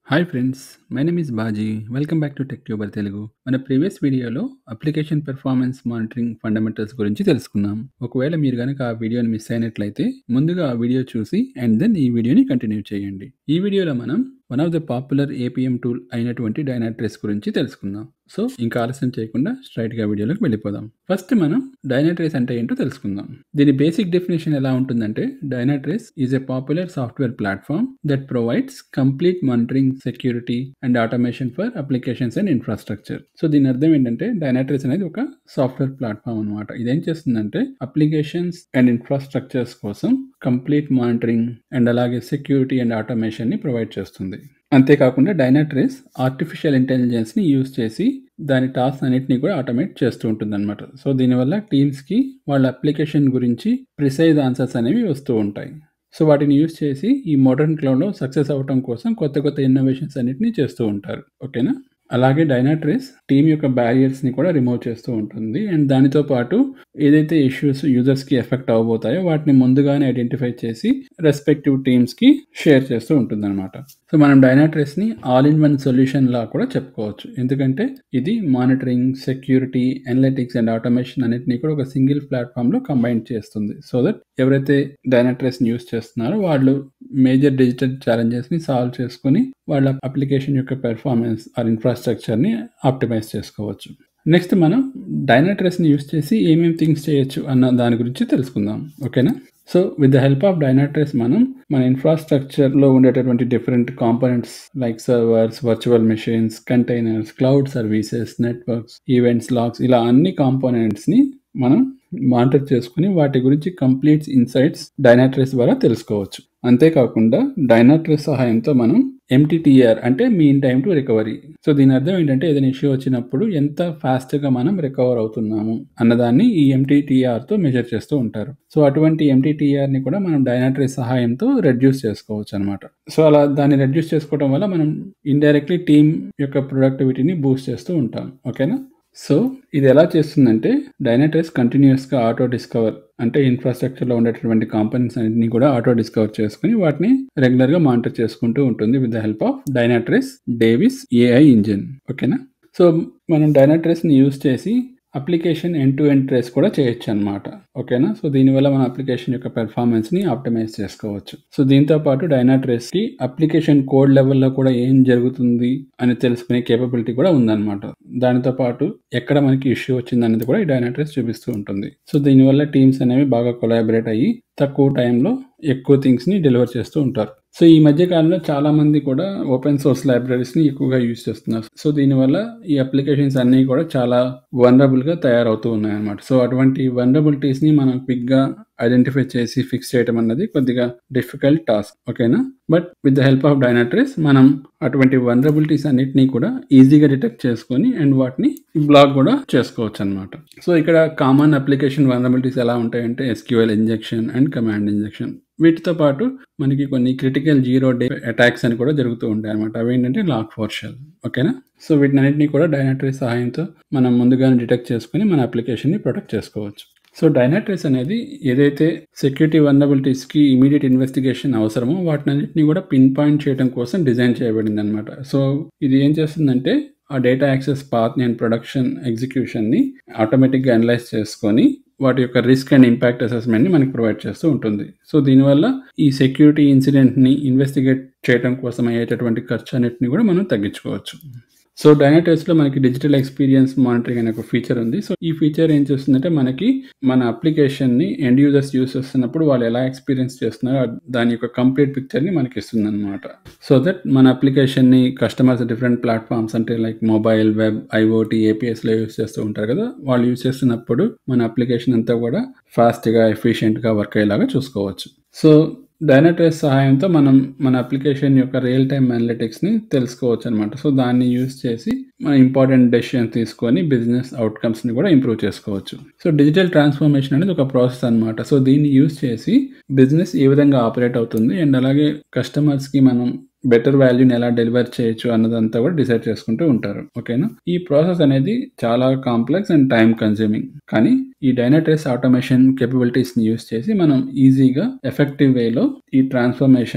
Hi friends my name is Baji welcome back to Tech Tuber Telugu మన previous వీడియోలో application performance monitoring fundamentals గురించి తెలుసుకున్నాం ఒకవేళ మీరు కనుక ఆ వీడియోని మిస్ అయినట్లయితే ముందుగా ఆ వీడియో చూసి అండ్ దెన్ ఈ వీడియోని కంటిన్యూ చేయండి ఈ వీడియోలో మనం one of the popular APM tool అయినటువంటి డైనాట్రెస్ గురించి తెలుసుకుందాం సో ఇంకా ఆలస్యం చేయకుండా స్ట్రైట్ గా వీడియోలోకి వెళ్ళిపోదాం ఫస్ట్ మనం డైనాట్రేస్ అంటే ఏంటో తెలుసుకుందాం దీని బేసిక్ డెఫినేషన్ ఎలా ఉంటుందంటే Dynatrace is a popular software platform that provides complete monitoring security and automation for applications and infrastructure so దీని అర్థం ఏంటంటే డైనాట్రేస్ అనేది ఒక సాఫ్ట్వేర్ ప్లాట్ఫామ్ అనమాట ఇదేం చేస్తుందంటే అప్లికేషన్స్ అండ్ ఇన్ఫ్రాస్ట్రక్చర్స్ కోసం కంప్లీట్ మానిటరింగ్ అండ్ అలాగే సెక్యూరిటీ అండ్ ఆటోమేషన్ ని ప్రొవైడ్ చేస్తుంది అంతేకాకుండా డైనాట్రేస్ ఆర్టిఫిషియల్ ఇంటెలిజెన్స్ ని యూజ్ చేసి దాని టాస్క్ అన్నిటిని కూడా ఆటోమేట్ చేస్తూ ఉంటుంది అనమాట సో దీనివల్ల టీమ్స్ కి వాళ్ళ అప్లికేషన్ గురించి ప్రిసైజ్ ఆన్సర్స్ అనేవి వస్తూ ఉంటాయి సో వాటిని యూజ్ చేసి ఈ మోడర్న్ క్లౌడ్లో సక్సెస్ అవ్వడం కోసం కొత్త కొత్త ఇన్నోవేషన్స్ అన్నిటిని చేస్తూ ఉంటారు ఓకేనా అలాగే డైనాట్రేస్ టీమ్ యొక్క బ్యారియర్స్ ని కూడా రిమూవ్ చేస్తూ ఉంటుంది అండ్ దానితో పాటు ఏదైతే ఇష్యూస్ యూజర్స్ కి ఎఫెక్ట్ అవబోతాయో వాటిని ముందుగానే ఐడెంటిఫై చేసి రెస్పెక్టివ్ టీమ్స్ కి షేర్ చేస్తూ ఉంటుంది అనమాట సో మనం డైనాట్రేస్ ని ఆల్ ఇన్ వన్ సొల్యూషన్ లా కూడా చెప్పుకోవచ్చు ఎందుకంటే ఇది monitoring security analytics and automation అన్నిటిని కూడా ఒక సింగిల్ ప్లాట్ఫామ్ లో కంబైన్ చేస్తుంది సో దట్ ఎవరైతే డైనాట్రేస్ ని యూస్ చేస్తున్నారో వాళ్ళు మేజర్ డిజిటల్ ఛాలెంజెస్ ని సాల్వ్ చేసుకుని వాళ్ళ అప్లికేషన్ యొక్క పెర్ఫార్మెన్స్ ఆర్ ఇన్ఫ్రాస్ట్రక్చర్ ని ఆప్టిమైజ్ చేసుకోవచ్చు నెక్స్ట్ మనం డైనాట్రెస్ ని యూస్ చేసి ఏమేమి థింగ్స్ చేయొచ్చు అన్న దాని గురించి తెలుసుకుందాం ఓకేనా so with the help of Dynatrace మనం మన ఇన్ఫ్రాస్ట్రక్చర్ లో ఉండేటటువంటి different components like servers virtual machines containers cloud services networks events logs ఇలా అన్ని కాంపోనెంట్స్ ని మనం మానిటర్ చేసుకుని వాటి గురించి కంప్లీట్ ఇన్సైట్స్ డైనాట్రెస్ ద్వారా తెలుసుకోవచ్చు అంతేకాకుండా డైనాట్రెస్ సహాయంతో మనం ఎంటీటీఆర్ అంటే mean time to recovery so దీని అర్థం ఏంటంటే ఏదైనా ఇష్యూ వచ్చినప్పుడు ఎంత ఫాస్ట్ గా మనం రికవర్ అవుతున్నాము అన్నదాన్ని ఈ ఎంటీటీఆర్ తో మెజర్ చేస్తూ ఉంటారు సో అటువంటి ఎంటీటీఆర్ ని కూడా మనం డైనాట్రేస్ సహాయంతో రెడ్యూస్ చేసుకోవచ్చు అనమాట సో అలా దాన్ని రెడ్యూస్ చేసుకోవడం వల్ల మనం ఇండైరెక్ట్లీ టీమ్ యొక్క ప్రొడక్టివిటీని బూస్ట్ చేస్తూ ఉంటాం ఓకేనా సో ఇది ఎలా చేస్తుందంటే డైనాట్రేస్ కంటిన్యూస్గా ఆటో డిస్కవర్ అంటే ఇన్ఫ్రాస్ట్రక్చర్లో ఉండేటటువంటి కాంపనెంట్స్ అన్నింటినీ కూడా ఆటో డిస్కవర్ చేసుకుని వాటిని రెగ్యులర్గా మానిటర్ చేసుకుంటూ ఉంటుంది with the help of Dynatrace Davis AI engine ఓకేనా సో మనం డైనాట్రేస్ని యూజ్ చేసి application end to end trace కూడా చేయొచ్చు అనమాట ఓకేనా సో దీనివల్ల మన అప్లికేషన్ యొక్క పెర్ఫార్మెన్స్ ని ఆప్టిమైజ్ చేసుకోవచ్చు సో దీంతో పాటు డైనాట్రేస్ కి అప్లికేషన్ కోడ్ లెవెల్లో కూడా ఏం జరుగుతుంది అని తెలుసుకునే కేపబిలిటీ కూడా ఉందన్నమాట దానితో పాటు ఎక్కడ మనకి ఇష్యూ వచ్చింది అనేది కూడా ఈ డైనాట్రేస్ చూపిస్తూ ఉంటుంది సో దీనివల్ల టీమ్స్ అనేవి బాగా కొలాబరేట్ అయ్యి తక్కువ టైంలో ఎక్కువ థింగ్స్ ని డెలివర్ చేస్తూ ఉంటారు సో ఈ మధ్య కాలంలో చాలా మంది కూడా ఓపెన్ సోర్స్ లైబ్రరీస్ ని ఎక్కువగా యూజ్ చేస్తున్నారు సో దీనివల్ల ఈ అప్లికేషన్స్ అన్ని కూడా చాలా వనరబుల్ గా తయారవుతూ ఉన్నాయి అనమాట సో అటువంటి వనరబిలిటీస్ ని మనం క్విక్ గా ఐడెంటిఫై చేసి ఫిక్స్ చేయడం అన్నది కొద్దిగా డిఫికల్ట్ టాస్క్ ఓకేనా but with the help of Dynatrace మనం అటువంటి వనరబిలిటీస్ అన్నిటినీ కూడా ఈజీగా డిటెక్ట్ చేసుకొని అండ్ వాటిని బ్లాక్ కూడా చేసుకోవచ్చు అనమాట సో ఇక్కడ కామన్ అప్లికేషన్ వనరబిలిటీస్ ఎలా ఉంటాయంటే SQL injection and command injection వీటితో పాటు మనకి కొన్ని క్రిటికల్ జీరో డే అటాక్స్ అని కూడా జరుగుతూ ఉంటాయి అనమాట అవి ఏంటంటే లాక్ ఫోర్ షెల్ ఓకేనా సో వీటినన్నింటినీ కూడా డైనాట్రేస్ సహాయంతో మనం ముందుగానే డిటెక్ట్ చేసుకుని మన అప్లికేషన్ని ప్రొటెక్ట్ చేసుకోవచ్చు సో డైనాట్రేస్ అనేది ఏదైతే సెక్యూరిటీ వనరబిలిటీస్ కి ఇమీడియట్ ఇన్వెస్టిగేషన్ అవసరమో వాటినన్నింటినీ కూడా పిన్ పాయింట్ చేయడం కోసం డిజైన్ చేయబడింది అనమాట సో ఇది ఏం చేస్తుందంటే ఆ data access path and production execution ని ఆటోమేటిక్గా అనలైజ్ చేసుకొని వాటి యొక్క రిస్క్ అండ్ ఇంపాక్ట్ అసెస్మెంట్ ని మనకి ప్రొవైడ్ చేస్తూ ఉంటుంది సో దీనివల్ల ఈ సెక్యూరిటీ ఇన్సిడెంట్ ని ఇన్వెస్టిగేట్ చేయడం కోసం అయ్యేటటువంటి ఖర్చు అన్నిటిని కూడా మనం తగ్గించుకోవచ్చు సో డైనాటెస్ లో మనకి డిజిటల్ ఎక్స్పీరియన్స్ మానిటరింగ్ అనే ఒక ఫీచర్ ఉంది సో ఈ ఫీచర్ ఏం చేస్తుందంటే మనకి మన అప్లికేషన్ ని ఎండ్ యూజర్స్ యూస్ చేస్తున్నప్పుడు వాళ్ళు ఎలా ఎక్స్పీరియన్స్ చేస్తున్నారో దాని యొక్క కంప్లీట్ పిక్చర్ ని మనకి ఇస్తుంది అనమాట సో దట్ మన అప్లికేషన్ ని కస్టమర్స్ డిఫరెంట్ ప్లాట్ఫామ్స్ అంటే like mobile web IoT APIs లో యూస్ చేస్తూ ఉంటారు కదా వాళ్ళు యూస్ చేస్తున్నప్పుడు మన అప్లికేషన్ అంతా కూడా ఫాస్ట్ గా ఎఫిషియెంట్ గా వర్క్ అయ్యేలాగా చూసుకోవచ్చు సో డైనాట్రేస్ సహాయంతో మనం మన అప్లికేషన్ యొక్క రియల్ టైమ్ అనలిటిక్స్ ని తెలుసుకోవచ్చు అనమాట సో దాన్ని యూస్ చేసి మన ఇంపార్టెంట్ డెసిషన్ తీసుకొని బిజినెస్ అవుట్కమ్స్ ని కూడా ఇంప్రూవ్ చేసుకోవచ్చు సో డిజిటల్ ట్రాన్స్ఫర్మేషన్ అనేది ఒక ప్రాసెస్ అనమాట సో దీన్ని యూస్ చేసి బిజినెస్ ఏ విధంగా ఆపరేట్ అవుతుంది అండ్ అలాగే కస్టమర్స్ కి మనం బెటర్ వాల్యూని ఎలా డెలివర్ చేయొచ్చు అన్నదంతా కూడా డిసైడ్ చేసుకుంటూ ఉంటారు ఓకేనా ఈ ప్రాసెస్ అనేది చాలా కాంప్లెక్స్ అండ్ టైం కన్జ్యూమింగ్ కానీ ఈ డైనాట్రేస్ ఆటోమేషన్ కేపబిలిటీస్ ని యూస్ చేసి మనం ఈజీగా ఎఫెక్టివ్ వేలో ఈ ట్రాన్స్ఫర్మేషన్ ని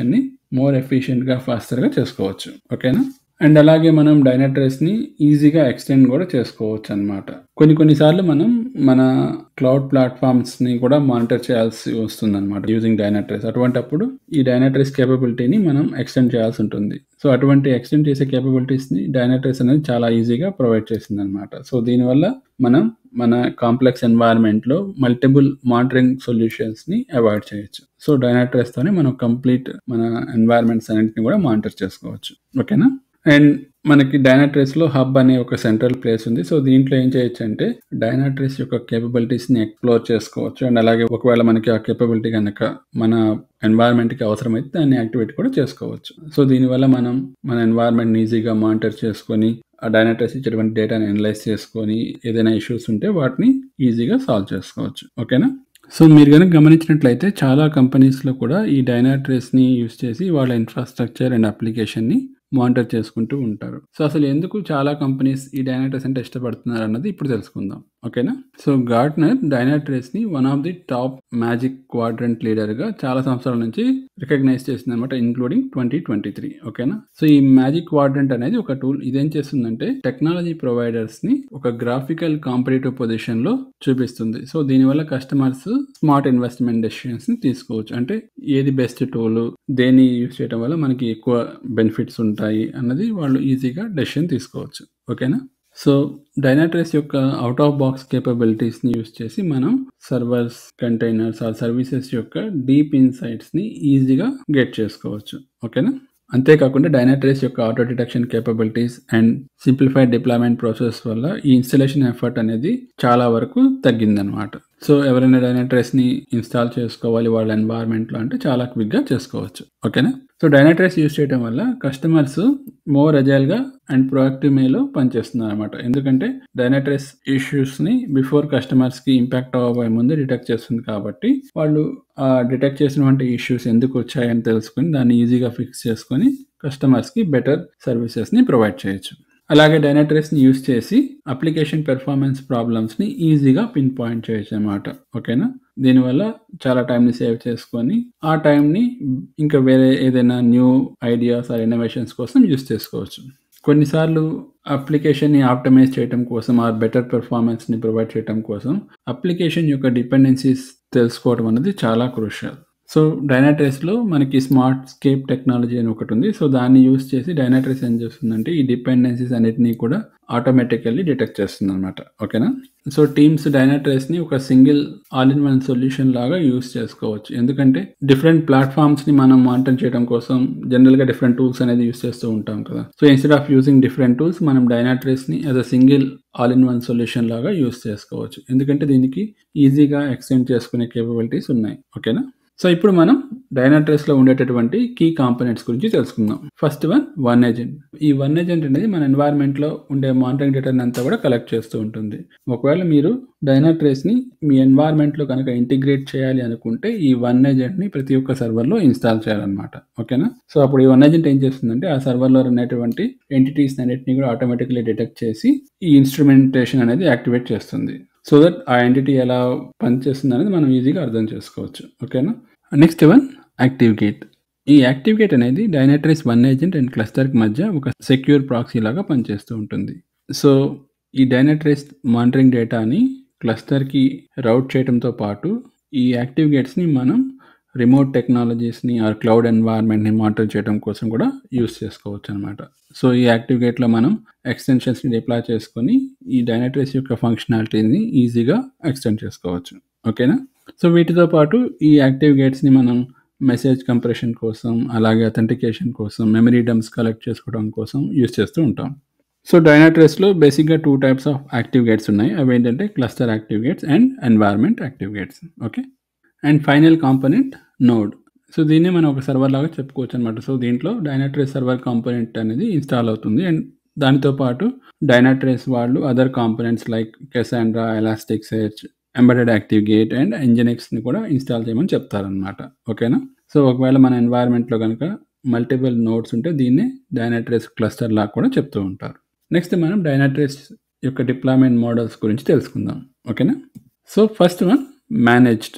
మోర్ ఎఫిషియెంట్‌గా, ఫాస్టర్‌గా చేసుకోవచ్చు. ఓకేనా? అండ్ అలాగే మనం డైనాట్రేస్‌ని ఈజీగా ఎక్స్‌టెండ్ గూడా చేసుకోవచ్చనమాట. కొన్ని కొన్ని సార్లు మనం మన క్లౌడ్ ప్లాట్‌ఫార్మ్స్‌ని కూడా మానిటర్ చేయాల్సి వస్తుందనమాట యూజింగ్ డైనాట్రేస్. అటువంటప్పుడు ఈ డైనాట్రేస్ కేపబిలిటీని మనం ఎక్స్‌టెండ్ చేయాల్సుంటుంది. సో, అటువంటి ఎక్స్‌టెండ్ చేసే కేపబిలిటీస్‌ని డైనాట్రేస్ అనేది చాలా ఈజీగా ప్రొవైడ్ చేసిందనమాట. సో, దీనివల్ల మనం మన కాంప్లెక్స్ ఎన్వైర్న్‌మెంట్‌లో మల్టిపుల్ మానిటరింగ్ సొల్యూషన్స్‌ని అవాయిడ్ చేయొచ్చు. సో, డైనాట్రేస్‌తోనే మనం కంప్లీట్ మన ఎన్వైర్న్‌మెంట్స్ అన్నిటిని గూడా మానిటర్ చేసుకోవచ్చు. ఓకేనా? అండ్ మనకి డైనాట్రేస్‌లో హబ్ అనే ఒక సెంట్రల్ ప్లేస్ ఉంది. సో, దీంట్లో ఏం చేయొచ్చంటే డైనాట్రేస్ యొక్క కేపబిలిటీస్‌ని ఎక్స్‌ప్లోర్ చేసుకోవచ్చు. అండ్ అలాగే ఒకవేళ మనకి ఆ కేపబిలిటీ గనక మన ఎన్వైర్న్‌మెంట్‌కి అవసరమైతే దాన్ని యాక్టివేట్ కూడా చేసుకోవచ్చు. సో, దీనివల్ల మనం మన ఎన్వైర్న్‌మెంట్‌ని ఈజీగా మానిటర్ చేసుకొని ఆ డైనాట్రేస్ ఇచ్చేటువంటి డేటాని అనలైజ్ చేసుకొని ఏదైనా ఇష్యూస్ ఉంటే వాటిని ఈజీగా సాల్వ్ చేసుకోవచ్చు. ఓకేనా? సో, మీరు గనక గమనించినట్లయితే చాలా కంపెనీస్‌లో కూడా ఈ డైనాట్రేస్‌ని యూజ్ చేసి వాళ్ళ ఇన్‌ఫ్రాస్ట్రక్చర్ అండ్ అప్లికేషన్‌ని మానిటర్ చేసుకుంటూ ఉంటారు. సో, అసలు ఎందుకు చాలా కంపెనీస్ ఈ డైనాట్రేస్ అంటే ఇష్టపడుతున్నారన్నది ఇప్పుడు తెలుసుకుందాం. ఓకేనా? సో, గార్ట్నర్ డైనాట్రేస్‌ని one of the top magic quadrant లీడర్‌గా చాలా సంవత్సరాల నుంచి రికగ్నైజ్ చేసిందనమాట. ఇంక్లూడింగ్ 2023 ఓకేనా? సో, ఈ మ్యాజిక్ క్వాడ్రంట్ అనేది ఒక టూల్. ఇదేం చేస్తుందంటే టెక్నాలజీ ప్రొవైడర్స్‌ని ఒక గ్రాఫికల్ కాంపిటీటివ్ పొజిషన్‌లో చూపిస్తుంది. సో, దీనివల్ల కస్టమర్స్ స్మార్ట్ ఇన్వెస్ట్‌మెంట్ డెసిషన్స్‌ని తీసుకోవచ్చు. అంటే ఏది బెస్ట్ టూలు, దేన్ని యూజ్ చేయడం వల్ల మనకి ఎక్కువ బెనిఫిట్స్ ఉంటాయి అన్నది వాళ్ళు ఈజీగా డెసిషన్ తీసుకోవచ్చు. ఓకేనా? సో, డైనాట్రేస్ యొక్క ఔట్ ఆఫ్ బాక్స్ కేపబిలిటీస్‌ని యూజ్ చేసి మనం సర్వర్స్, కంటైనర్స్ ఆర్ సర్వీసెస్ యొక్క డీప్ ఇన్‌సైట్స్‌ని ఈజీగా గెట్ చేసుకోవచ్చు. ఓకేనా? అంతేకాకుండా డైనాట్రేస్ యొక్క auto detection capabilities and simplified deployment process వల్ల ఈ ఇన్‌స్టాలేషన్ ఎఫర్ట్ అనేది చాలా వరకు తగ్గిందనమాట. సో, ఎవరైనా డైనాట్రేస్‌ని ఇన్‌స్టాల్ చేసుకోవాలి వాళ్ళ ఎన్వైర్న్‌మెంట్‌లో అంటే చాలా క్విక్‌గా చేసుకోవచ్చు. ఓకేనా? సో, డైనాట్రేస్ యూజ్ చేయడం వల్ల కస్టమర్స్ మోర్ అజైల్‌గా అండ్ ప్రొయాక్టివ్ మేలో పనిచేస్తున్నారనమాట. ఎందుకంటే డైనాట్రేస్ ఇష్యూస్‌ని బిఫోర్ కస్టమర్స్‌కి ఇంపాక్ట్ అవ్వబోయే ముందే డిటెక్ట్ చేస్తుంది కాబట్టి వాళ్ళు ఆ డిటెక్ట్ చేసినటువంటి ఇష్యూస్ ఎందుకొచ్చాయని తెలుసుకొని దాన్ని ఈజీగా ఫిక్స్ చేసుకొని కస్టమర్స్‌కి బెటర్ సర్వీసెస్‌ని ప్రొవైడ్ చేయొచ్చు. అలాగే డైనాట్రేస్‌ని యూజ్ చేసి అప్లికేషన్ పెర్ఫార్మెన్స్ ప్రాబ్లమ్స్‌ని ఈజీగా పిన్ పాయింట్ చేయొచ్చనమాట. ఓకేనా? దీనివల్ల చాలా టైమ్‌ని సేవ్ చేసుకొని ఆ టైమ్‌ని ఇంకా వేరే ఏదైనా న్యూ ఐడియాస్ ఆర్ ఇన్నోవేషన్స్ కోసం యూజ్ చేసుకోవచ్చు. కొన్నిసార్లు అప్లికేషన్‌ని ఆప్టిమైజ్ చేయటం కోసం ఆర్ బెటర్ పెర్ఫార్మెన్స్‌ని ప్రొవైడ్ చేయటం కోసం అప్లికేషన్ యొక్క డిపెండెన్సీస్ తెలుసుకోవడం అనేది చాలా క్రూషియల్. సో, డైనాట్రేస్‌లో మనకి స్మార్ట్ స్కేప్ టెక్నాలజీ అని ఒకటుంది. సో, దాన్ని యూజ్ చేసి డైనాట్రేస్ ఏం చేస్తుందంటే ఈ డిపెండెన్సీస్ అన్నిటిని కూడా ఆటోమేటికల్లీ డిటెక్ట్ చేస్తుందనమాట. ఓకేనా? సో, టీమ్స్ డైనాట్రేస్‌ని ఒక single all in one solution లాగా యూజ్ చేసుకోవచ్చు. ఎందుకంటే డిఫరెంట్ ప్లాట్‌ఫార్మ్స్‌ని మనం మానిటర్ చేయడం కోసం జనరల్‌గా డిఫరెంట్ టూల్స్ అనేది యూజ్ చేస్తూ ఉంటాం కదా! So, instead of using different tools మనం డైనాట్రేస్‌ని as a single all in one solution లాగా యూజ్ చేసుకోవచ్చు. ఎందుకంటే దీనికి ఈజీగా ఎక్స్‌టెండ్ చేసుకునే కేపబిలిటీస్ ఉన్నాయి. ఓకేనా? సో, ఇప్పుడు మనం డైనాట్రేస్‌లో ఉండేటటువంటి కీ కాంపోనెంట్స్ గురించి తెలుసుకుందాం. First one one agent. ఈ వన్ ఏజెంట్ అనేది మన ఎన్వైర్న్‌మెంట్‌లో ఉండే మానిటరింగ్ డేటాని అంతా కూడా కలెక్ట్ చేస్తూ ఉంటుంది. ఒకవేళ మీరు డైనాట్రేస్‌ని మీ ఎన్వైర్న్‌మెంట్‌లో గనక ఇంటిగ్రేట్ చేయాలి అనుకుంటే ఈ వన్ ఏజెంట్‌ని ప్రతి ఒక్క సర్వర్‌లో ఇన్‌స్టాల్ చేయాలనమాట. ఓకేనా? సో, అప్పుడు ఈ వన్ ఏజెంట్ ఏం చేస్తుందంటే ఆ సర్వర్‌లో రన్ అయ్యేటువంటి ఎంటిటీస్ అన్నిటిని కూడా ఆటోమేటికల్లీ డిటెక్ట్ చేసి ఈ ఇన్‌స్ట్రుమెంటేషన్ అనేది యాక్టివేట్ చేస్తుంది. సో దట్ ఆ ఎంటిటీ ఎలా పనిచేస్తుందనేది మనం ఈజీగా అర్థం చేసుకోవచ్చు. ఓకేనా? Next one active gate. ఈ యాక్టివ్ గేట్ అనేది డైనాట్రేస్ వన్ ఏజెంట్ అండ్ క్లస్టర్‌కి మధ్య ఒక సెక్యూర్ ప్రాక్సీ లాగా పనిచేస్తూ ఉంటుంది. సో, ఈ డైనాట్రేస్ మానిటరింగ్ డేటాని క్లస్టర్‌కి రౌట్ చేయడంతో పాటు ఈ యాక్టివ్ గేట్స్‌ని మనం రిమోట్ టెక్నాలజీస్‌ని ఆర్ క్లౌడ్ ఎన్వైర్న్‌మెంట్‌ని మానిటర్ చేయడం కోసం కూడా యూజ్ చేసుకోవచ్చనమాట. సో, ఈ యాక్టివ్ గేట్‌లో మనం ఎక్స్‌టెన్షన్స్‌ని డిప్లాయ్ చేసుకొని ఈ డైనాట్రేస్ యొక్క ఫంక్షనాలిటీని ఈజీగా ఎక్స్‌టెండ్ చేసుకోవచ్చు. ఓకేనా? సో, వీటితో పాటు ఈ యాక్టివ్ గేట్స్‌ని మనం మెసేజ్ కంప్రెషన్ కోసం, అలాగే అథెంటికేషన్ కోసం, మెమరీ డంప్స్ కలెక్ట్ చేసుకోవడం కోసం యూజ్ చేస్తూ ఉంటాం. సో, డైనాట్రేస్‌లో బేసిక్‌గా 2 టైప్స్ ఆఫ్ యాక్టివ్ గేట్స్ ఉన్నాయి. అవేంటంటే cluster active gates and environment active gates. Okay. And final component node. So, దీన్నే మనం ఒక సర్వర్ లాగా చెప్పుకోవచ్చనమాట. సో, దీంట్లో డైనాట్రేస్ సర్వర్ కాంపోనెంట్ అనేది ఇన్‌స్టాల్ అవుతుంది. అండ్ దానితో పాటు డైనాట్రేస్ వాళ్ళు other components like Cassandra, Elasticsearch, embedded active gate and ఎంజినెక్స్‌ని కూడా ఇన్‌స్టాల్ చేయమని చెప్తారనమాట. ఓకేనా? సో, ఒకవేళ మన ఎన్వైర్న్మెంట్‌లో గనక మల్టిపుల్ నోడ్స్ ఉంటే దీన్నే డైనాట్రేస్ క్లస్టర్ లాగా కూడా చెప్తూ ఉంటారు. నెక్స్ట్ మనం డైనాట్రేస్ యొక్క డిప్లాయ్‌మెంట్ మోడల్స్ గురించి తెలుసుకుందాం. ఓకేనా? So, first one managed.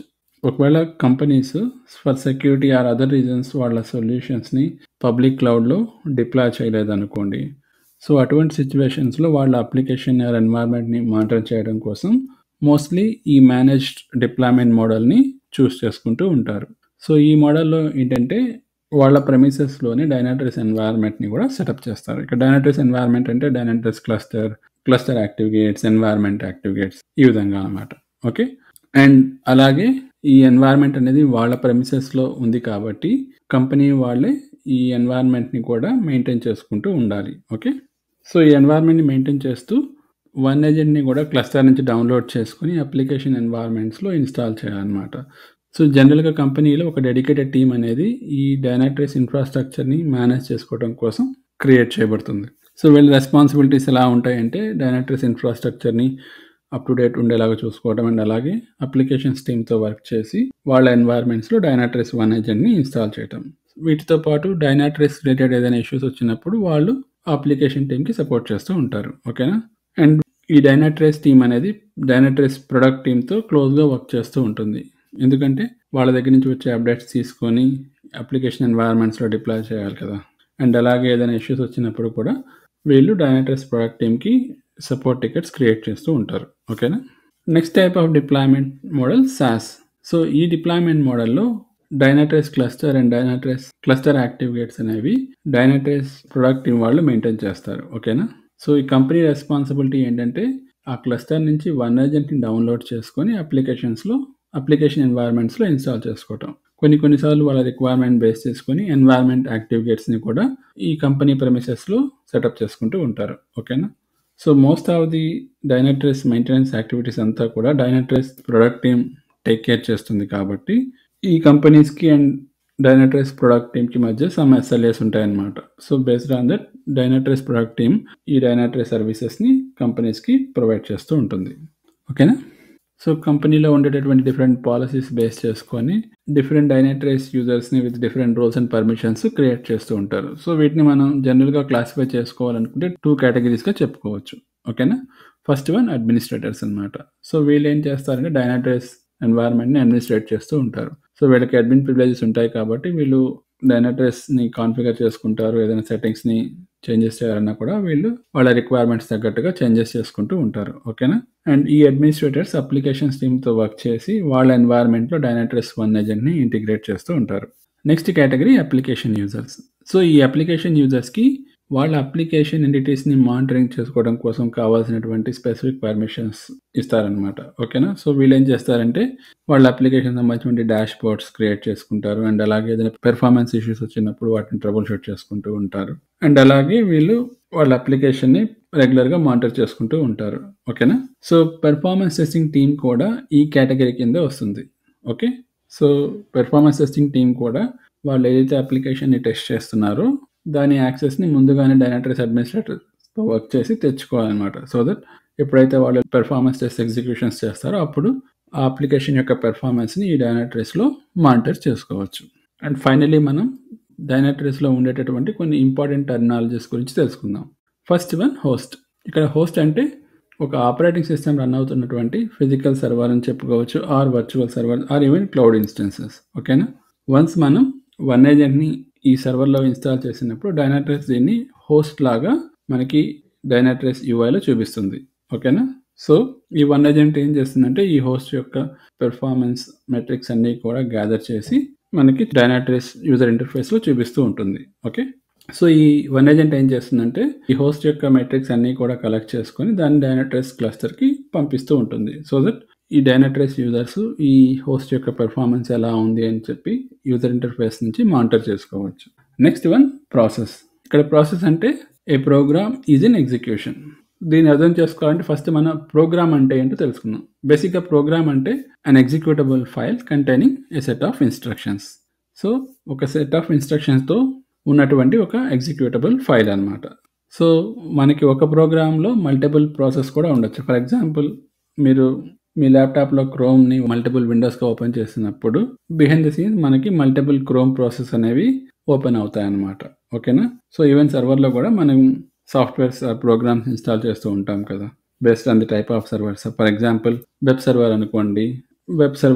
ఒకవేళ companies for security or other reasons వాళ్ళ సొల్యూషన్స్ని పబ్లిక్ క్లౌడ్లో డిప్లాయ్ చేయలేదనుకోండి సో అటువంటి సిచ్యువేషన్స్లో వాళ్ళ అప్లికేషన్ ఆర్ ఎన్వైర్న్మెంట్ని మానిటర్ చేయడం కోసం మోస్ట్లీ ఈ మేనేజ్డ్ డిప్లాయ్మెంట్ మోడల్ని చూస్ చేసుకుంటూ ఉంటారు సో ఈ మోడల్లో ఏంటంటే వాళ్ళ ప్రెమిసెస్లోనే డైనాట్రిస్ ఎన్వైర్న్మెంట్ని కూడా సెటప్ చేస్తారు ఇక్కడ డైనాట్రిస్ ఎన్వైర్న్మెంట్ అంటే Dynatrace cluster cluster active gates environment active gates ఈ విధంగా అనమాట ఓకే అండ్ అలాగే ఈ ఎన్వైర్న్మెంట్ అనేది వాళ్ళ ప్రెమిసెస్లో ఉంది కాబట్టి కంపెనీ వాళ్ళే ఈ ఎన్వైర్న్మెంట్ని కూడా మెయింటైన్ చేసుకుంటూ ఉండాలి ఓకే సో ఈ ఎన్వైర్న్మెంట్ని మెయింటైన్ చేస్తూ వన్ ఏజెంట్ని కూడా క్లస్టర్ నుంచి డౌన్లోడ్ చేసుకుని అప్లికేషన్ ఎన్వైర్న్మెంట్స్లో ఇన్స్టాల్ చేయాలన్నమాట సో జనరల్గా కంపెనీలో ఒక డెడికేటెడ్ టీమ్ అనేది ఈ డైనాట్రిస్ ఇన్ఫ్రాస్ట్రక్చర్ని మేనేజ్ చేసుకోవడం కోసం క్రియేట్ చేయబడుతుంది సో వీళ్ళ రెస్పాన్సిబిలిటీస్ ఎలా ఉంటాయంటే డైనాట్రిస్ ఇన్ఫ్రాస్ట్రక్చర్ని అప్ టు డేట్ ఉండేలాగా చూసుకోవడం అండ్ అలాగే అప్లికేషన్స్ టీమ్తో వర్క్ చేసి వాళ్ళ ఎన్వైర్న్మెంట్స్లో డైనాట్రిస్ వన్ ఏజెంట్ని ఇన్స్టాల్ చేయడం వీటితో పాటు డైనాట్రిస్ రిలేటెడ్ ఏదైనా ఇష్యూస్ వచ్చినప్పుడు వాళ్ళు అప్లికేషన్ టీమ్కి సపోర్ట్ చేస్తూ ఉంటారు ఓకేనా అండ్ ఈ డైనాట్రేస్ టీమ్ అనేది డైనాట్రేస్ ప్రొడక్ట్ టీమ్తో క్లోజ్గా వర్క్ చేస్తూ ఉంటుంది ఎందుకంటే వాళ్ళ దగ్గర నుంచి వచ్చే అప్డేట్స్ తీసుకొని అప్లికేషన్ ఎన్వైర్న్మెంట్స్లో డిప్లాయ్ చేయాలి కదా అండ్ అలాగే ఏదైనా ఇష్యూస్ వచ్చినప్పుడు కూడా వీళ్ళు డైనాట్రేస్ ప్రొడక్ట్ టీమ్కి సపోర్ట్ టికెట్స్ క్రియేట్ చేస్తూ ఉంటారు ఓకేనా next type of deployment model SaaS so ఈ డిప్లాయ్మెంట్ మోడల్లో Dynatrace cluster and Dynatrace cluster active gates అనేవి డైనాట్రేస్ ప్రొడక్ట్ టీమ్ వాళ్ళు మెయింటైన్ చేస్తారు ఓకేనా సో ఈ కంపెనీ రెస్పాన్సిబిలిటీ ఏంటంటే ఆ క్లస్టర్ నుంచి వన్ ఏజెంట్ని డౌన్లోడ్ చేసుకొని అప్లికేషన్స్లో అప్లికేషన్ ఎన్వైర్న్మెంట్స్లో ఇన్స్టాల్ చేసుకోవటం కొన్ని కొన్నిసార్లు వాళ్ళ రిక్వైర్మెంట్ బేస్ చేసుకొని ఎన్వైర్న్మెంట్ యాక్టివ్ గేట్స్ని కూడా ఈ కంపెనీ ప్రెమిసెస్లో సెటప్ చేసుకుంటూ ఉంటారు ఓకేనా so most of the Dynatrace maintenance activities అంతా కూడా Dynatrace product team take care చేస్తుంది కాబట్టి ఈ కంపెనీస్కి అండ్ డైనట్రెస్ ప్రొడక్ట్ టీమ్కి మధ్య సమ్ ఎస్ఎల్ఏస్ ఉంటాయన్నమాట so based on that Dynatrace product team ఈ డైనట్రెస్ సర్వీసెస్ని కంపెనీస్కి ప్రొవైడ్ చేస్తూ ఉంటుంది ఓకేనా సో కంపెనీలో ఉండేటటువంటి డిఫరెంట్ పాలసీస్ బేస్ చేసుకొని డిఫరెంట్ డైనట్రేస్ యూజర్స్ని with different roles and permissions create చేస్తూ ఉంటారు సో వీటిని మనం జనరల్గా క్లాసిఫై చేసుకోవాలనుకుంటే టూ కేటగిరీస్గా చెప్పుకోవచ్చు ఓకేనా ఫస్ట్ వన్ అడ్మినిస్ట్రేటర్స్ అనమాట సో వీళ్ళు ఏం చేస్తారంటే డైనాట్రేస్ ఎన్వైర్న్మెంట్ని అడ్మినిస్ట్రేట్ చేస్తూ ఉంటారు సో వీళ్ళకి అడ్మిన్ ప్రివిలేజెస్ ఉంటాయి కాబట్టి వీళ్ళు డైనాట్రేస్ని కాన్ఫిగర్ చేసుకుంటారు ఏదైనా సెట్టింగ్స్ని చేంజెస్ చేయాలన్నా కూడా వీళ్ళు వాళ్ళ రిక్వైర్మెంట్స్ తగ్గట్టుగా చేంజెస్ చేసుకుంటూ ఉంటారు ఓకేనా అండ్ ఈ అడ్మినిస్ట్రేటర్స్ అప్లికేషన్స్ టీమ్తో వర్క్ చేసి వాళ్ళ ఎన్వైర్న్మెంట్లో డైనాట్రెస్ వన్ ఏజెంట్ని ఇంటిగ్రేట్ చేస్తూ ఉంటారు next category application users so ఈ అప్లికేషన్ యూజర్స్కి వాళ్ళ అప్లికేషన్ ఎంటిటీస్ని మానిటరింగ్ చేసుకోవడం కోసం కావాల్సినటువంటి స్పెసిఫిక్ పర్మిషన్స్ ఇస్తారనమాట ఓకేనా సో వీళ్ళు ఏం చేస్తారంటే వాళ్ళ అప్లికేషన్ సంబంధించిన డాష్ బోర్డ్స్ క్రియేట్ చేసుకుంటారు అండ్ అలాగే ఏదైనా పెర్ఫార్మెన్స్ ఇష్యూస్ వచ్చినప్పుడు వాటిని ట్రబుల్ షూట్ చేసుకుంటూ ఉంటారు అండ్ అలాగే వీళ్ళు వాళ్ళ అప్లికేషన్ని రెగ్యులర్గా మానిటర్ చేసుకుంటూ ఉంటారు ఓకేనా సో పెర్ఫార్మెన్స్ టెస్టింగ్ టీమ్ కూడా ఈ కేటగిరీ కింద వస్తుంది okay so performance testing team కూడా వాళ్ళు ఏదైతే అప్లికేషన్ని టెస్ట్ చేస్తున్నారో దాని యాక్సెస్ని ముందుగానే డైనాట్రెస్ అడ్మినిస్ట్రేటర్తో వర్క్ చేసి తెచ్చుకోవాలన్నమాట సో దట్ ఎప్పుడైతే వాళ్ళు పెర్ఫార్మెన్స్ టెస్ట్ ఎగ్జిక్యూషన్స్ చేస్తారో అప్పుడు ఆ అప్లికేషన్ యొక్క పెర్ఫార్మెన్స్ని ఈ డైనాట్రెస్లో మానిటర్ చేసుకోవచ్చు అండ్ ఫైనలీ మనం డైనాట్రెస్లో ఉండేటటువంటి కొన్ని ఇంపార్టెంట్ టెర్మినాలజీస్ గురించి తెలుసుకుందాం ఫస్ట్ వన్ హోస్ట్ ఇక్కడ హోస్ట్ అంటే ఒక ఆపరేటింగ్ సిస్టమ్ రన్ అవుతున్నటువంటి ఫిజికల్ సర్వర్ అని చెప్పుకోవచ్చు or virtual server or even cloud instances ఓకేనా వన్స్ మనం వన్ ఏజెంట్ని ఈ సర్వర్లో ఇన్స్టాల్ చేసినప్పుడు డైనాట్రెస్ దీన్ని హోస్ట్ లాగా మనకి డైనాట్రెస్ యూఐలో చూపిస్తుంది ఓకేనా సో ఈ వన్ ఏజెంట్ ఏం చేస్తుందంటే ఈ హోస్ట్ యొక్క పెర్ఫార్మెన్స్ మెట్రిక్స్ అన్నీ కూడా గ్యాదర్ చేసి మనకి డైనాట్రెస్ యూజర్ ఇంటర్ఫేస్లో చూపిస్తూ ఉంటుంది ఓకే సో ఈ వన్ ఏజెంట్ ఏం చేస్తుందంటే ఈ హోస్ట్ యొక్క మెట్రిక్స్ అన్నీ కూడా కలెక్ట్ చేసుకొని దాన్ని డైనాట్రెస్ క్లస్టర్కి పంపిస్తూ ఉంటుంది సో దట్ ఈ డైనాట్రెస్ యూజర్స్ ఈ హోస్ట్ యొక్క పెర్ఫార్మెన్స్ ఎలా ఉంది అని చెప్పి యూజర్ ఇంటర్ఫేస్ నుంచి మానిటర్ చేసుకోవచ్చు నెక్స్ట్ వన్ ప్రాసెస్ ఇక్కడ ప్రాసెస్ అంటే a program is in execution దీన్ని అర్థం చేసుకోవాలంటే ఫస్ట్ మన ప్రోగ్రామ్ అంటే ఏంటో తెలుసుకుందాం బేసిక్గా ప్రోగ్రామ్ అంటే an executable file containing a set of instructions so ఒక సెట్ ఆఫ్ ఇన్స్ట్రక్షన్స్తో ఉన్నటువంటి ఒక ఎగ్జిక్యూటబుల్ ఫైల్ అనమాట సో మనకి ఒక ప్రోగ్రాంలో మల్టిపుల్ ప్రాసెస్ కూడా ఉండొచ్చు ఫర్ ఎగ్జాంపుల్ మీరు మీ ల్యాప్టాప్లో క్రోమ్ని మల్టిపుల్ విండోస్గా ఓపెన్ చేసినప్పుడు బిహైండ్ ద సీన్స్ మనకి మల్టిపుల్ క్రోమ్ ప్రాసెస్ అనేవి ఓపెన్ అవుతాయి అన్నమాట ఓకేనా సో ఈవెన్ సర్వర్లో కూడా మనం సాఫ్ట్వేర్స్ ప్రోగ్రామ్స్ ఇన్స్టాల్ చేస్తూ ఉంటాం కదా based on the type of servers for example web server అనుకోండి వెబ్ సర్వర్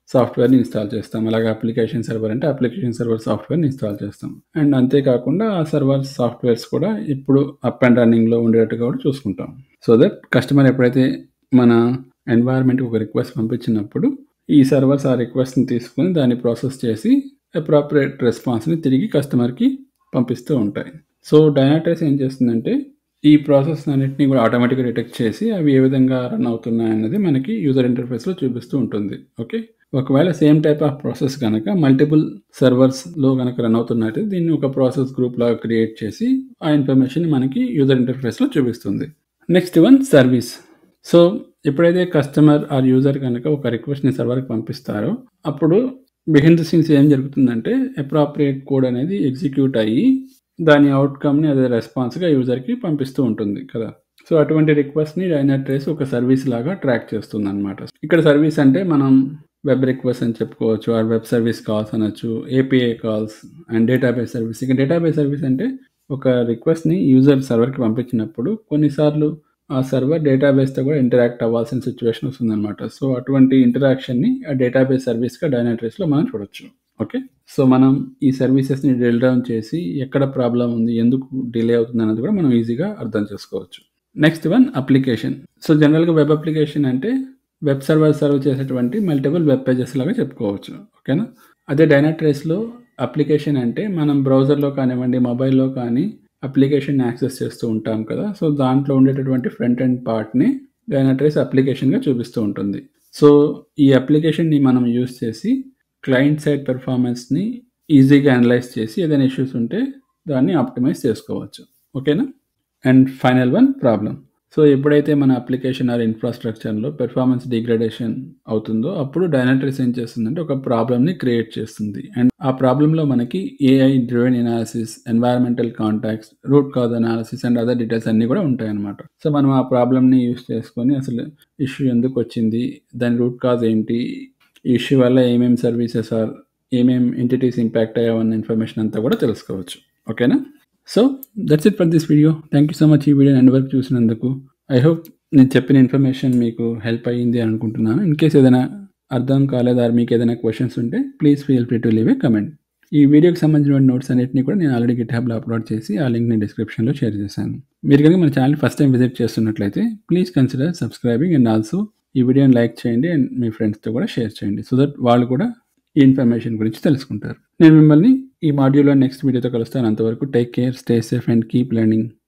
సాఫ్ట్‌వేర్‌ని ఇన్‌స్టాల్ చేస్తాం. అలాగే అప్లికేషన్ సర్వర్ అంటే అప్లికేషన్ సర్వర్ సాఫ్ట్‌వేర్‌ని ఇన్‌స్టాల్ చేస్తాం. అండ్ అంతేకాకుండా ఆ సర్వర్ సాఫ్ట్‌వేర్స్ కూడా ఇప్పుడు అప్ అండ్ రన్నింగ్‌లో ఉండేటట్టుగా కూడా చూసుకుంటాం. సో దట్ కస్టమర్ ఎప్పుడైతే మన ఎన్వైర్న్‌మెంట్‌కి ఒక రిక్వెస్ట్ పంపించినప్పుడు ఈ సర్వర్స్ ఆ రిక్వెస్ట్‌ని తీసుకొని దాన్ని ప్రాసెస్ చేసి అప్రాప్రియేట్ రెస్పాన్స్‌ని తిరిగి కస్టమర్‌కి పంపిస్తూ ఉంటాయి. సో డైనాట్రేస్ ఏం చేస్తుందంటే ఈ ప్రాసెస్ అన్నిటిని కూడా ఆటోమేటిక్‌గా డిటెక్ట్ చేసి అవి ఏ విధంగా రన్ అవుతున్నాయన్నది మనకి యూజర్ ఇంటర్ఫేస్‌లో చూపిస్తూ ఉంటుంది. ఓకే. ఒకవేళ సేమ్ టైప్ ఆఫ్ ప్రాసెస్ గనక మల్టిపుల్ సర్వర్స్‌లో గనక రన్ అవుతున్నట్టయితే దీన్ని ఒక ప్రాసెస్ గ్రూప్ లాగా క్రియేట్ చేసి ఆ ఇన్ఫర్మేషన్‌ని మనకి యూజర్ ఇంటర్ఫేస్‌లో చూపిస్తుంది. Next one service. సో ఎప్పుడైతే కస్టమర్ ఆర్ యూజర్ గనక ఒక రిక్వెస్ట్‌ని సర్వర్‌కి పంపిస్తారో అప్పుడు బిహైండ్ ద సీన్స్ ఏం జరుగుతుందంటే అప్రాప్రియేట్ కోడ్ అనేది ఎగ్జిక్యూట్ అయ్యి దాని అవుట్‌కమ్‌ని అదే రెస్పాన్స్‌గా యూజర్‌కి పంపిస్తూ ఉంటుంది కదా! సో అటువంటి రిక్వెస్ట్‌ని డైనాట్రేస్ ఒక సర్వీస్ లాగా ట్రాక్ చేస్తుందన్నమాట. ఇక్కడ సర్వీస్ అంటే మనం వెబ్ రిక్వెస్ట్ అని చెప్పుకోవచ్చు. ఆర్ వెబ్ సర్వీస్ కాల్స్ అనొచ్చు. API calls and database service. ఇక డేటాబేస్ సర్వీస్ అంటే ఒక రిక్వెస్ట్‌ని యూజర్ సర్వర్‌కి పంపించినప్పుడు కొన్నిసార్లు ఆ సర్వర్ డేటాబేస్‌తో కూడా ఇంటరాక్ట్ అవ్వాల్సిన సిట్యుయేషన్ వస్తుందన్నమాట. సో అటువంటి ఇంటరాక్షన్‌ని ఆ డేటాబేస్ సర్వీస్‌గా డైనాట్రేస్‌లో మనం చూడొచ్చు. ఓకే. సో మనం ఈ సర్వీసెస్‌ని డ్రిల్ డౌన్ చేసి ఎక్కడ ప్రాబ్లమ్ ఉంది, ఎందుకు డిలే అవుతుందన్నది కూడా మనం ఈజీగా అర్థం చేసుకోవచ్చు. Next one application. సో జనరల్‌గా వెబ్ అప్లికేషన్ అంటే వెబ్ సర్వర్ సర్వ్ చేసేటువంటి మల్టిపుల్ వెబ్ పేజెస్ లాగా చెప్పుకోవచ్చు. ఓకేనా. అదే డైనాట్రేస్‌లో అప్లికేషన్ అంటే మనం బ్రౌజర్‌లో కానివ్వండి, మొబైల్‌లో కానీ అప్లికేషన్‌ని యాక్సెస్ చేస్తూ ఉంటాం కదా! సో దాంట్లో ఉండేటటువంటి ఫ్రంట్ ఎండ్ పార్ట్‌ని డైనాట్రేస్ అప్లికేషన్‌గా చూపిస్తూ ఉంటుంది. సో ఈ అప్లికేషన్‌ని మనం యూజ్ చేసి క్లయింట్ సైడ్ పెర్ఫార్మన్స్‌ని ఈజీగా అనలైజ్ చేసి ఏదైనా ఇష్యూస్ ఉంటే దాన్ని ఆప్టిమైజ్ చేసుకోవచ్చు. ఓకేనా. And final one problem. So ఎప్పుడైతే మన అప్లికేషన్ ఆర్ ఇన్‌ఫ్రాస్ట్రక్చర్‌లో పెర్ఫార్మన్స్ డిగ్రేడేషన్ అవుతుందో అప్పుడు డైనాట్రేస్ ఏం చేస్తుందంటే ఒక ప్రాబ్లమ్‌ని క్రియేట్ చేస్తుంది. అండ్ ఆ ప్రాబ్లమ్‌లో మనకి AI driven analysis, environmental contacts, root cause analysis and other details అన్నీ కూడా ఉంటాయన్నమాట. సో మనం ఆ ప్రాబ్లమ్‌ని యూజ్ చేసుకొని అసలు ఇష్యూ ఎందుకొచ్చింది, దాని రూట్ కాజ్ ఏంటి, ఈ ఇష్యూ వల్ల ఏమేం సర్వీసెస్ ఆర్ ఏమేం ఎంటిటీస్ ఇంపాక్ట్ అయ్యావన్న ఇన్ఫర్మేషన్ అంతా కూడా తెలుసుకోవచ్చు. ఓకేనా. So that's it for this video. Thank you so much ఈ వీడియోని ఎండ్ వరకు చూసినందుకు. ఐ హోప్ నేను చెప్పిన ఇన్ఫర్మేషన్ మీకు హెల్ప్ అయ్యింది అనుకుంటున్నాను. ఇన్ కేస్ ఏదైనా అర్థం కాలేదు ఆర్ మీకు ఏదైనా క్వెషన్స్ ఉంటే please feel free to leave a comment. ఈ వీడియోకి సంబంధించిన నోట్స్ అన్నిటిని కూడా నేను ఆల్రెడీ గిట్‌హబ్‌లో అప్లోడ్ చేసి ఆ లింక్‌ని డిస్క్రిప్షన్‌లో షేర్ చేశాను. మీరు కనుక మన ఛానెల్‌ని ఫస్ట్ టైమ్ విజిట్ చేస్తున్నట్లయితే please consider subscribing and also ఈ వీడియోని లైక్ చేయండి అండ్ మీ ఫ్రెండ్స్‌తో కూడా షేర్ చేయండి. సో దట్ వాళ్ళు కూడా ఈ ఇన్ఫర్మేషన్ గురించి తెలుసుకుంటారు. నేను మిమ్మల్ని ఈ మాడ్యూల్‌లో నెక్స్ట్ వీడియోతో కలుస్తాను. అంతవరకు take care, stay safe and keep learning.